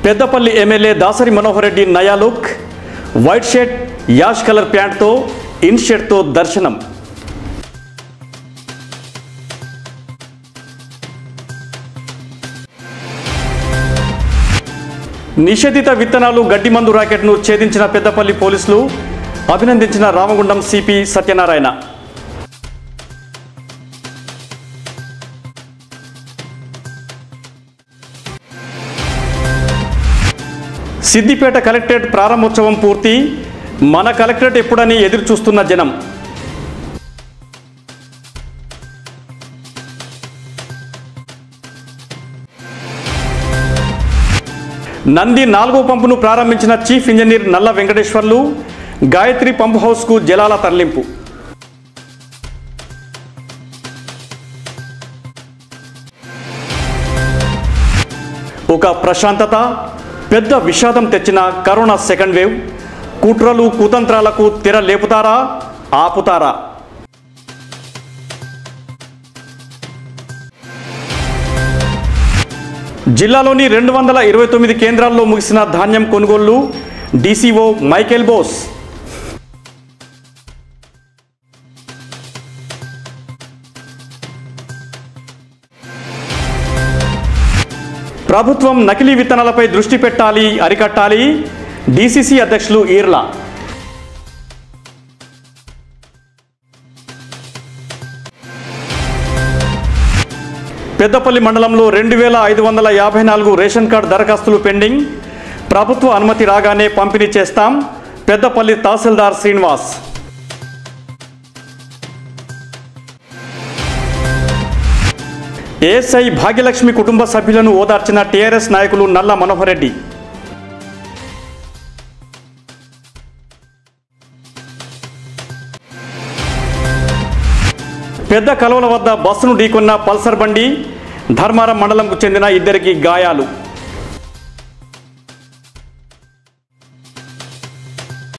Peddapalli MLA Dasari Manohar Reddy నయా look white shirt ash colour ప్యాంట్తో in షర్ట్తో దర్శనం నిషేధిత విత్తనాలు గడ్డి మందు రాకెట్ను ఛేదించిన పెద్దపల్లి పోలీసులు అభినందించిన రామగుండం సిపి సత్యనారాయణ సిద్దిపేట కలెక్టరేట్ ప్రారంభోత్సవం పూర్తి మన కలెక్టరేట్ ఎప్పుడని ఎదురు చూస్తున్న జనం నంది నాలుగో పంపును ప్రారంభించిన చీఫ్ ఇంజనీర్ నల్ల వెంకటేశ్వర్లు గాయత్రి పంప్ హౌస్కు జలాల తరలింపు ఒక ప్రశాంతత పెద్ద విషాదం తెచ్చిన కరోనా సెకండ్ వేవ్ కుట్రలు కుతంత్రాలకు తెర లేపుతారా ఆపుతారా జిల్లాలోని రెండు వందల ఇరవై తొమ్మిది కేంద్రాల్లో ముగిసిన ధాన్యం కొనుగోళ్లు డీసీఓ మైకేల్ బోస్ ప్రభుత్వం నకిలీ విత్తనాలపై దృష్టి పెట్టాలి అరికట్టాలి డీసీసీ అధ్యక్షులు ఈర్లా పెద్దపల్లి మండలంలో రెండు వేల ఐదు వందల యాభై నాలుగు రేషన్ కార్డు దరఖాస్తులు పెండింగ్ ప్రభుత్వ అనుమతి రాగానే పంపిణీ చేస్తాం పెద్దపల్లి తహసీల్దార్ శ్రీనివాస్ ఏఎస్ఐ భాగ్యలక్ష్మి కుటుంబ సభ్యులను ఓదార్చిన టీఆర్ఎస్ నాయకులు నల్ల మనోహర్ రెడ్డి పెద్ద కలవల వద్ద బస్సును ఢీకొన్న పల్సర్ బండి ధర్మారం మండలంకు చెందిన ఇద్దరికి గాయాలు